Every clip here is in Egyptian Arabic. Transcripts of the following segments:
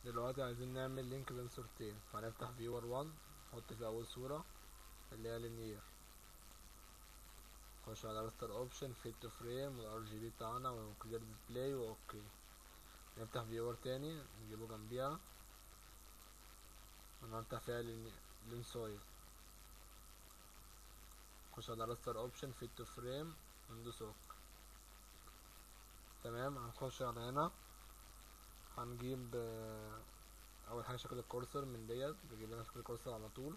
دلوقتي عايزين نعمل لينك بين صورتين فهنفتح فيور 1 نحط في اول صورة اللي هي لينير نخش على راستر اوبشن فيت تو فريم والار جي بي بتاعنا وكلير ديسبلاي واوكي نفتح فيور تاني نجيبه جنبيها ونفتح فيها لين سويل نخش على راستر اوبشن فيت تو فريم وندوس اوك تمام هنخش على هنا هنجيب آه، اول حاجه شكل الكورسر من ديت بجيب لنا شكل الكورسر على طول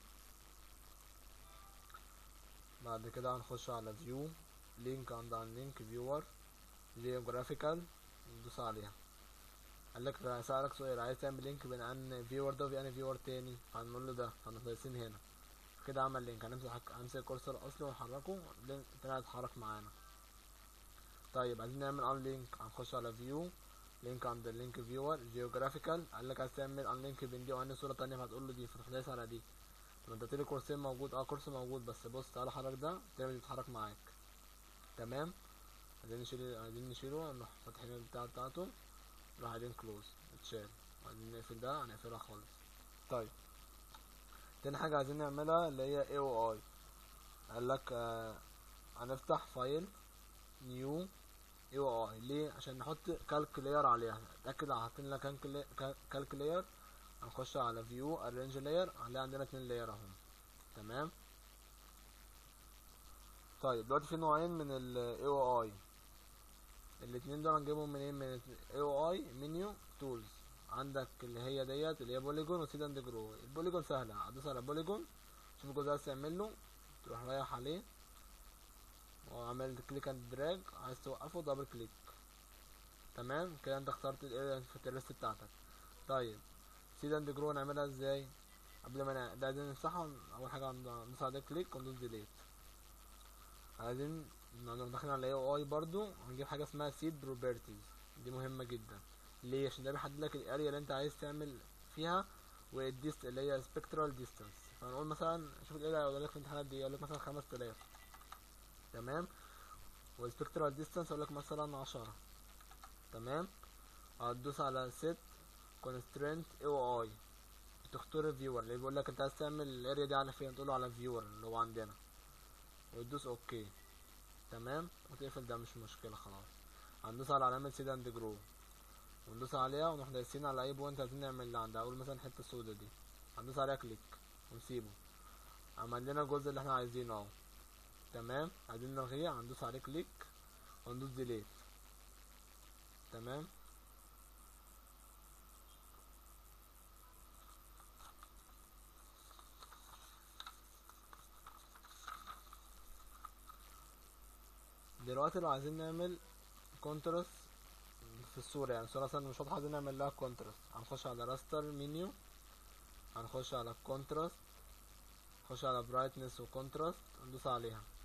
بعد كده هنخش على فيو لينك عند عن لينك فيور جيوغرافيكال ندوس عليها قالك هسألك سؤال عايز تعمل لينك بين ان فيور ده وبين فيور تاني هنقول له ده هنروح دايسين هنا كده عمل لينك هنمسك هنمسك الكورسر اصلا ونحركه اللينك طلع يتحرك معانا طيب عايزين نعمل ان لينك هنخش على فيو لينك عند اللينك فيور جيوغرافيكال قال لك عايز تعمل ان لينك بين دي وان صوره تانية فهتقول له دي فتروح دايس على دي طب انت قلت كورسين موجود اه كورس موجود بس بص تعالى حرك ده تلاقيه بيتحرك معاك تمام عايزين نشيل عايزين نشيله نروح فاتحين البتاع بتاعته نروح عايزين كلوز اتشال عايزين نقفل ده هنقفلها خالص طيب تاني حاجة عايزين نعملها اللي هي اي او اي قال لك آه هنفتح فايل نيو اي او اي ليه عشان نحط كالك لاير عليها اتاكد حاطين لك كالك لاير هنخش على فيو ارينج لاير هنلاقي عندنا اتنين لاير اهم تمام طيب دلوقتي في نوعين من ال AOI الاتنين دول هنجيبهم منين من AOI منيو تولز عندك اللي هي ديت اللي هي بوليجون وسيد اند جرو البوليجون سهلة هتدوس على بوليجون شوف الجزء عايز تعمله تروح رايح عليه وعملت كليك اند دراج عايز توقفه دبل كليك تمام كده انت اخترت الاريا في الترست بتاعتك طيب سيد اند جرو نعملها ازاي قبل ما ن- ده عايزين نمسحها اول حاجه ندوس على كليك وندوس ديليت عايزين نروح داخلين على اي او اي برضو هنجيب حاجه اسمها سيد بروبرتيز دي مهمه جدا ليه عشان ده بيحدد لك الاريا اللي انت عايز تعمل فيها والديست اللي هي سبكترال ديستانس فنقول مثلا شوف الاريا يقول لك في الامتحانات دي يقول لك مثلا 5000 تمام والسبكترال ديستانس يقول لك مثلا 10 تمام هتدوس على set constraint AOI بتختار الفيور اللي بيقول لك انت عايز تعمل الاريا دي على فين تقول له على فيور اللي هو عندنا وتدوس اوكي تمام وتقفل ده مش مشكلة خلاص هندوس على علامة سيد اند جرو وندوس عليها ونروح دايسين على اي بوينت عايزين نعمل اللي عندها اقول مثلا الحتة السودا دي هندوس عليها كليك ونسيبه عمل لنا الجزء اللي احنا عايزينه اهو تمام عايزين نلغيه هندوس عليه كليك وندوس ديليت تمام دلوقتي لو عايزين نعمل كونتراست في الصورة يعني الصورة مثلا مش واضحة عايزين نعمل لها كونتراست هنخش على راستر منيو هنخش على كونتراست نخش على برايتنس وكونتراست ندوس عليها